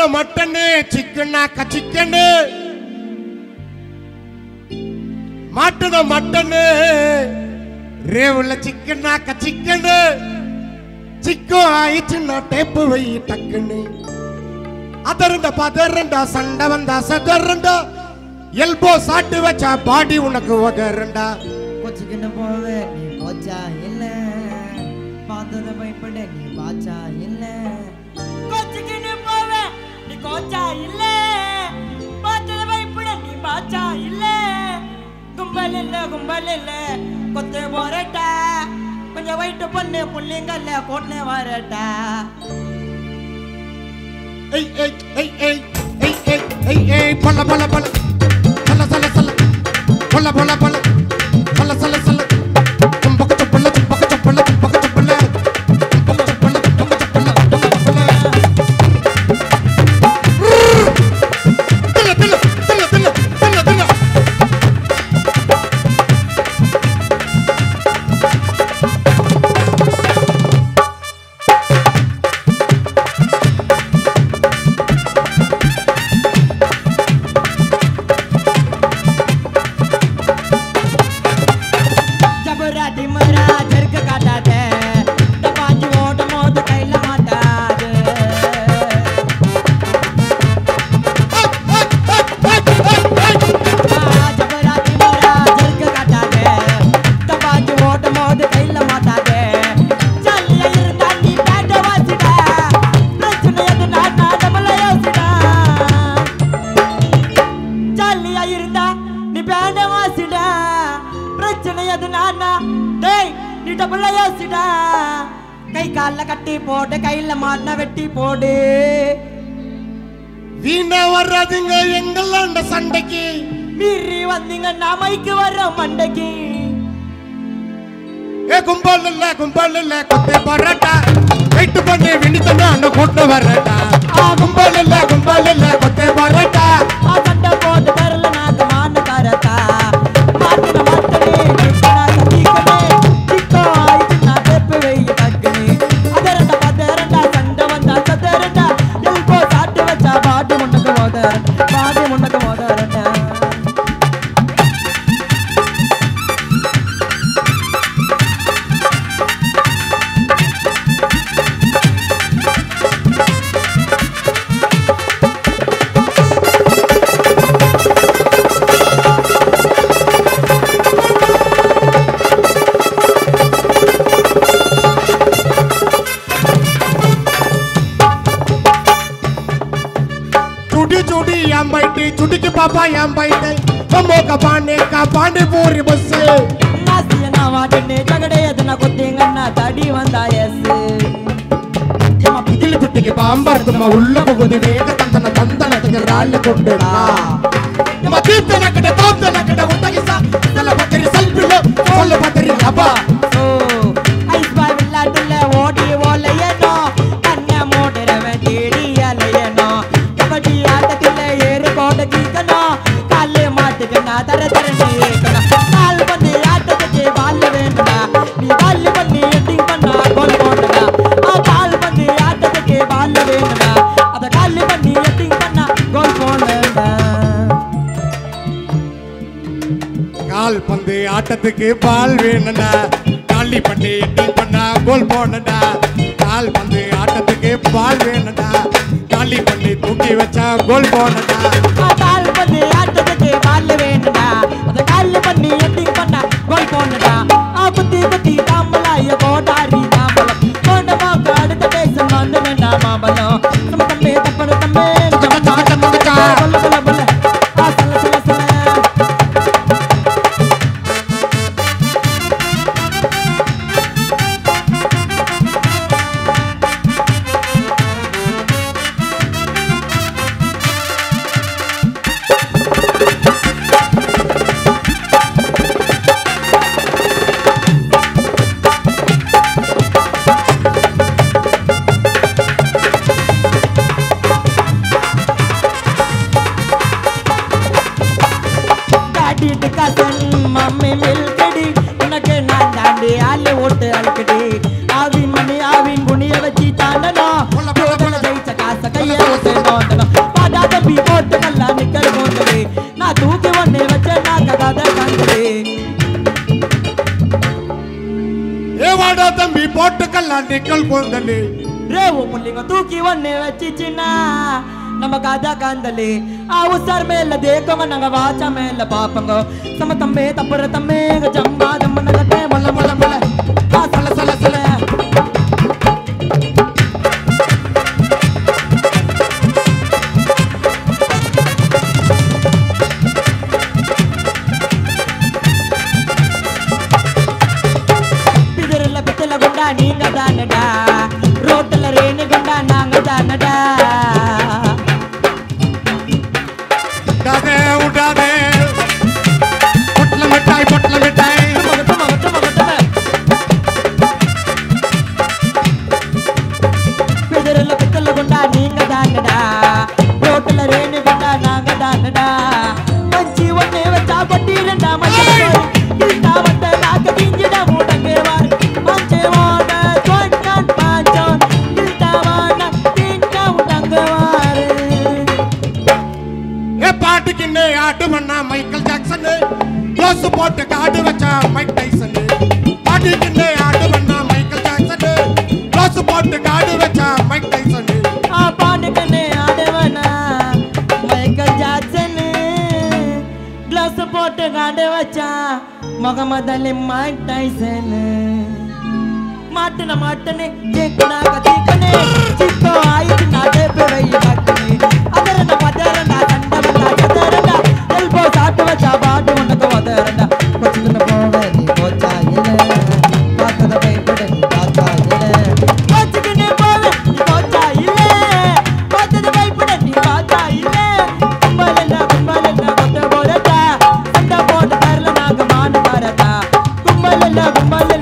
Mutton சிக்கனாக்க chicken மாட்டுன mutton ரேவுல சிக்கனாக்க சிக்கனு சிக்கம் ஆயிடுச்சுன்னா டேப்பு வை டக்குன்னு அதரண்ட பதரண்டா சண்டை வந்தா சதரண்டா எல்போ சாட்டு வச்சா பாடி உனக்கு உதரண்டா கொச்சுக்கின்னு போவே நீ போச்சா இல்ல பார்த்தத பயப்பட நீ பாச்சா இல்ல கொச்சுக்கின்னு போவே நீ கோச்சா இல்ல பார்த்தத பயப்பட நீ பாச்சா இல்ல கும்பல் இல்ல கும்பல் இல்ல கொத்து போறட்டா கொஞ்சம் வயிட்டு பொண்ணு புள்ளிங்கல்ல கொண்டு வரட்டா ஏய் ஏய் ஏய் ஏய் ஏய் ஏய் ஏய் ஏய் பல்ல பல்ல பல்ல சல்ல சல்ல சல்ல பல்ல பல்ல பல்ல சல்ல சல்ல சல்ல தும்பக்க சப்பல்ல தும்பக்க சப்பல்ல தும்பக்க சப்பல்ல தும்பக்க சப்பல்ல தும்பக்க சப்பல்ல தும்பக்க சப்பல்ல தில்ல தில்ல தில்ல தில்ல தில்ல தில்ல ஜபரா திமரா ஜெர்க்க காட்டாத டப்பாஞ்சி ஓட்டும் போது கையில மாட்டாது ஜபரா திமரா ஜெர்க்க காட்டாத டப்பாஞ்சி ஓட்டும் போது கையில மாட்டாத ஜல்லியா இருந்தா நீ பேட்ட வாசிடா பிரச்சனை எது நான் நம்மள யோசிடா ஜாலியா இருந்தா நீ பேண்ட வாசிடா பிரச்சனை அது நானா டேய் நீ டபுள் யோசிடா கை கால்ல கட்டி போட்டு கையில மாட்டின வெட்டி போடு வீணா வராதுங்க எங்களாண்ட சண்டைக்கு மீறி வந்தீங்க நாமைக்கு வர மண்டைக்கு ஏ கும்பல் இல்ல கும்பல் இல்ல கொத்தே பரோட்டா வெயிட் பண்ணி வினித்தனா அந்த கூட்டு வரட்டா ஆ கும்பல் இல்ல கும்பல் இல்ல கொத்தே பரோட்டா ஆ சண்டை போட்டு தரல நாக்கு மான தரத்தா மாட்டின மாட்டனே கிட்டனா கத்திக்கனே கிட்டோ ஆயிட்டு நான் தெப்பு வெய்ய டக்குனே அதரண்டா பதரண்டா சண்டை வந்தா சதரண்டா எல்போ சாட்டு வச்சா பாட்டி முன்னக்கு மோத பாட்டி முன்னக்கு மோதரண்டா चुटी चुटी याम बैठी चुटी के पापा याम बैठे कमो का पाने का पानी पूरी बस நாசிய நான் வாட்டினே ஜகடே எதுனா குத்திங்கண்ணா தடி வந்தா எஸ் ಯಮ ಪಿಗಿಲಿ ತುಟ್ಟಿಗೆ ಬಾಂಬಾರ್ ತುಂಬ ಉಳ್ಳ ಹೋಗುದು ವೇಗ ತಂದನ ತಂದನ ರಾಳ್ಯ ಕೊಂಡಾ ಯಮ ತೀರ್ಥನ ಕಡೆ ತೋರ್ತನ ಕಡೆ ಒಟ್ಟಗಿಸ ಸಲ ಬಕರಿ ಸಲ್ಪಿಲು ಸೊಲ್ಲ ಬಕರಿ ಹಬ್ಬ ஓ ஐஸ் பாய் விளையாட்டுல ஓடி ஓலையனோ கண்ண மூடுறவன் தேடி அலையனோ கபடி ஆட்டத்துல ஏறு கோட கீக்கணும் காலு மாட்டுக்கு நான் தர தர நீக்கணும் கால் பண்ணி ஆட்டத்துக்கு பால் வேணுடா நீ கால் பண்ணி எட்டிங் பண்ணா கோல் போடுடா ஆ கால் பண்ணி ஆட்டத்துக்கு பால் வேணுடா அத கால் பண்ணி எட்டிங் பண்ணா கோல் போடுடா கால் பந்து ஆட்டத்துக்கு பால் வேணும்டா காலி பண்ணி எட்டிங் பண்ணா கோல் போடணும்டா கால் பந்து ஆட்டத்துக்கு பால் வேணும்டா காலி பண்ணி தூக்கி வச்சா கோல் போடணும்டா ஆ கால் பண்ணி ஆட்டத்துக்கு பால் வேணுடா அத கால் பண்ணி எட்டிங் பண்ணா கோல் போடுடா ஆ குத்தி குத்தி தாம்பலாய கோடாரி தாம்பலம் கோண்டமாக்கு அடுத்த பேச வந்து வேண்டாம் மாம்பலம் நம்ம தம்பி தப்பன தம்பி தக்க தக்க தக்க தக்க. சொல்ல சொல்ல சொல்ல ஆ சொல்ல சொல்ல சொல்ல என்னடா தம்பி போட்டுக்கலாம் நிக்கல் கூந்தலு రేవు పుల్లింగ తూకి వన్నే వచ్చిచ్చిన ನಮ್ಮ ಕಾದ ಕಾಂದಲಿ ಆ ಉಸಾರ್ ಮೇಲೆ ದೇಕೊಂಗ ನಂಗ ವಾಚ ಮೇಲೆ ಪಾಪಂಗ ಸಮ ತಮ್ಮೆ ತಪ್ಪರ ತಮ್ಮೆ ಜಮ್ಮ ಜಮ್ಮ ನಗತೆ ಮೊಲ್ಲ ಮೊಲ್ಲ ಮೊಲ್ಲ ಆ ಸಲ ಸಲ ಸಲ பிதரில் பித்தல குண்டா நீங்க தானடா ரோட்டில் ரேணு குண்டா நாங்க தானடா விடாதே விடாதே பொட்டல மிட்டாய் பொட்டல மிட்டாய் மகத்த மகத்த மகத்த பிதரில் பித்தல குண்டா நீங்க தானடா ரோட்டில் ரேணு குண்டா நாங்க தானடா மஞ்சி ஒண்ணே வச்சா பட்டி ரெண்டா மஞ்சள் கிட்டா வந்த நாக்க கிஞ்சிட மூட்டங்கே வார் மஞ்சே வாட சொன்னான் பாஞ்சோன் கிட்டா வாட கிட்டா உண்டங்க வாரு ஏ பாட்டுக்குன்னு ஆட்டு பண்ணா மைக்கேல் ஜாக்சன் க்ளோஸ் போட்டு காடு வச்சா மைக் டைசன் பாட்டுக்குன்னு ஆட்டு பண்ணா மைக்கேல் ஜாக்சன் க்ளோஸ் போட்டு காடு வச்சா மைக் டைசன் ఆ పాటకనే ఆడవనా మైకల్ జాక్సన్ గ్లాస్ పోட்டு காண்டு வச்சா முகமது அலி மைக் டைசன் மாட்டுன மாட்டுனே ஜெக்கனா கதிக்கனே சிக்கோ ஆயிட்டு நாடே பெவை கட்டனே அதரன பதரன சண்டவன சதரன எல்போ சாட்டு வச்சா பாட்டு உனக்கு வதரன கொச்சுக்கிட்டு போவே நீ போச்சா இல்ல பார்த்தத பயப்பட நீ பார்த்தா இல்ல வச்சுக்கிட்டே போவே நீ போச்சா இல்ல பார்த்தது பயப்பட நீ பார்த்தா இல்ல கும்பலன்னா கும்பலன்னா கொத்த போறதா சண்டை போட்டு தரல நாங்க மானு தரதா கும்பலன்னா கும்பல